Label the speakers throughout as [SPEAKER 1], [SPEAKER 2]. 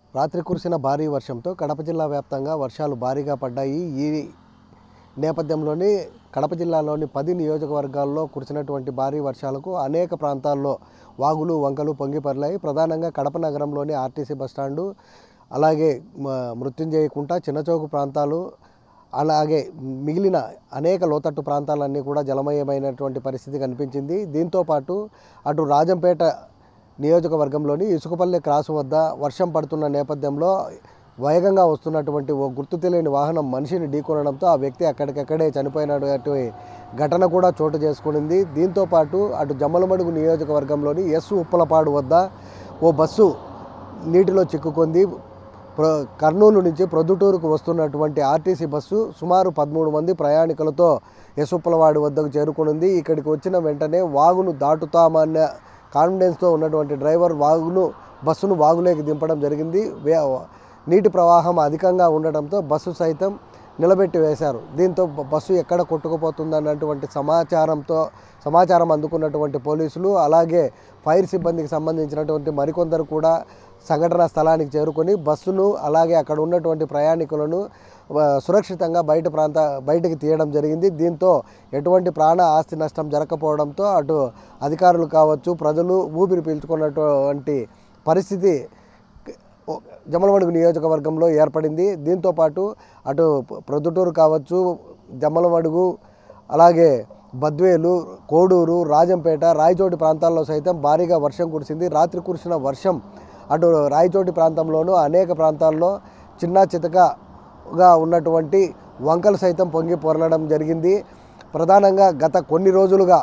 [SPEAKER 1] రాత్రి కురిసిన భారీ వర్షంతో కడప జిల్లా వ్యాప్తంగా వర్షాలు భారీగా పడ్డాయి ఈ నేపథ్యంలోని కడప జిల్లాలోని పది నియోజకవర్గాల్లో కురిసినటువంటి భారీ వర్షాలకు అనేక ప్రాంతాల్లో వాగులు వంకలు పొంగిపర్లాయి ప్రధానంగా కడప నగరంలోని ఆర్టీసీ బస్టాండు అలాగే మ- మృత్యుంజయ కుంట చిన్నచౌకు ప్రాంతాలు అలాగే మిగిలిన అనేక లోతట్టు ప్రాంతాలన్నీ కూడా జలమయమైనటువంటి పరిస్థితి కనిపించింది దీంతో పాటు అటు రాజంపేట నియోజకవర్గంలోని ఇసుకపల్లి క్రాస్ వద్ద వర్షం పడుతున్న నేపథ్యంలో వేగంగా వస్తున్నటువంటి ఓ గుర్తు తెలియని వాహనం మనిషిని ఢీకొనడంతో ఆ వ్యక్తి అక్కడికక్కడే చనిపోయినటువంటి ఘటన కూడా చోటు చేసుకునింది దీంతో పాటు అటు జమ్మలమడుగు నియోజకవర్గంలోని ఎస్ ఉప్పలపాడు వద్ద ఓ బస్సు నీటిలో చిక్కుకుంది ప్ర- కర్నూలు నుంచి ప్రొద్దుటూరుకు వస్తున్నటువంటి ఆర్టీసీ బస్సు సుమారు పదమూడు మంది ప్రయాణికులతో యశుప్పలవాడి వద్దకు చేరుకునింది ఇక్కడికి వచ్చిన వెంటనే వాగును దాటుతామన్న కాన్ఫిడెన్స్తో ఉన్నటువంటి డ్రైవర్ వాగును బస్సును వాగులోకి దింపడం జరిగింది వే నీటి ప్రవాహం అధికంగా ఉండటంతో బస్సు సైతం నిలబెట్టి వేశారు దీంతో బ- బస్సు ఎక్కడ కొట్టుకుపోతుందన్నటువంటి సమాచారంతో సమాచారం అందుకున్నటువంటి పోలీసులు అలాగే ఫైర్ సిబ్బందికి సంబంధించినటువంటి మరికొందరు కూడా సంఘటనా స్థలానికి చేరుకొని బస్సును అలాగే అక్కడ ఉన్నటువంటి ప్రయాణికులను ఆ, సురక్షితంగా బయట ప్రాంత బయటికి తీయడం జరిగింది దీంతో ఎటువంటి ప్రాణ ఆస్తి నష్టం జరగకపోవడంతో అటు అధికారులు కావచ్చు ప్రజలు ఊపిరి పీల్చుకున్నటువంటి పరిస్థితి జమ్మలమడుగు నియోజకవర్గంలో ఏర్పడింది దీంతో పాటు అటు ప్రొద్దుటూరు కావచ్చు జమ్మలమడుగు అలాగే బద్వేలు కోడూరు రాజంపేట రాయచోటి ప్రాంతాల్లో సైతం భారీగా వర్షం కురిసింది రాత్రి కురిసిన వర్షం అటు రాయచోటి ప్రాంతంలోనూ అనేక ప్రాంతాల్లో చిన్న చితకగా ఉన్నటువంటి వంకలు సైతం పొంగి పొరలడం జరిగింది ప్రధానంగా గత కొన్ని రోజులుగా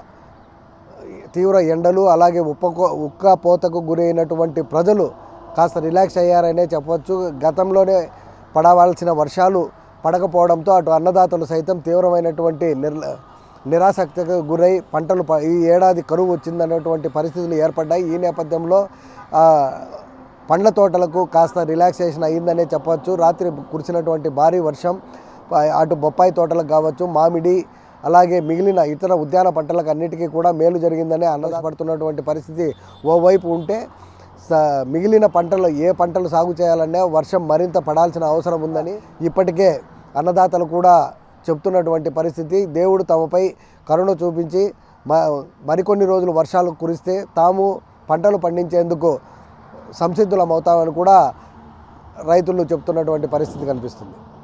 [SPEAKER 1] తీవ్ర ఎండలు అలాగే ఉప్పకో ఉక్క పోతకు గురైనటువంటి ప్రజలు కాస్త రిలాక్స్ అయ్యారనే చెప్పవచ్చు గతంలోనే పడవలసిన వర్షాలు పడకపోవడంతో అటు అన్నదాతలు సైతం తీవ్రమైనటువంటి నిర్ నిరాసక్తికి గురై పంటలు ప- ఈ ఏడాది కరువు వచ్చిందన్నటువంటి పరిస్థితులు ఏర్పడ్డాయి ఈ నేపథ్యంలో ఆ, పండ్ల తోటలకు కాస్త రిలాక్సేషన్ అయ్యిందనే చెప్పవచ్చు రాత్రి కురిసినటువంటి భారీ వర్షం ప- అటు బొప్పాయి తోటలకు కావచ్చు మామిడి అలాగే మిగిలిన ఇతర ఉద్యాన పంటలకు అన్నిటికీ కూడా మేలు జరిగిందని అన్నపడుతున్నటువంటి పరిస్థితి ఓవైపు ఉంటే స- మిగిలిన పంటలు ఏ పంటలు సాగు చేయాలన్నా వర్షం మరింత పడాల్సిన అవసరం ఉందని ఇప్పటికే అన్నదాతలు కూడా చెప్తున్నటువంటి పరిస్థితి దేవుడు తమపై కరుణ చూపించి మ మరికొన్ని రోజులు వర్షాలు కురిస్తే తాము పంటలు పండించేందుకు సంసిద్ధులమవుతామని కూడా రైతులు చెప్తున్నటువంటి పరిస్థితి కనిపిస్తుంది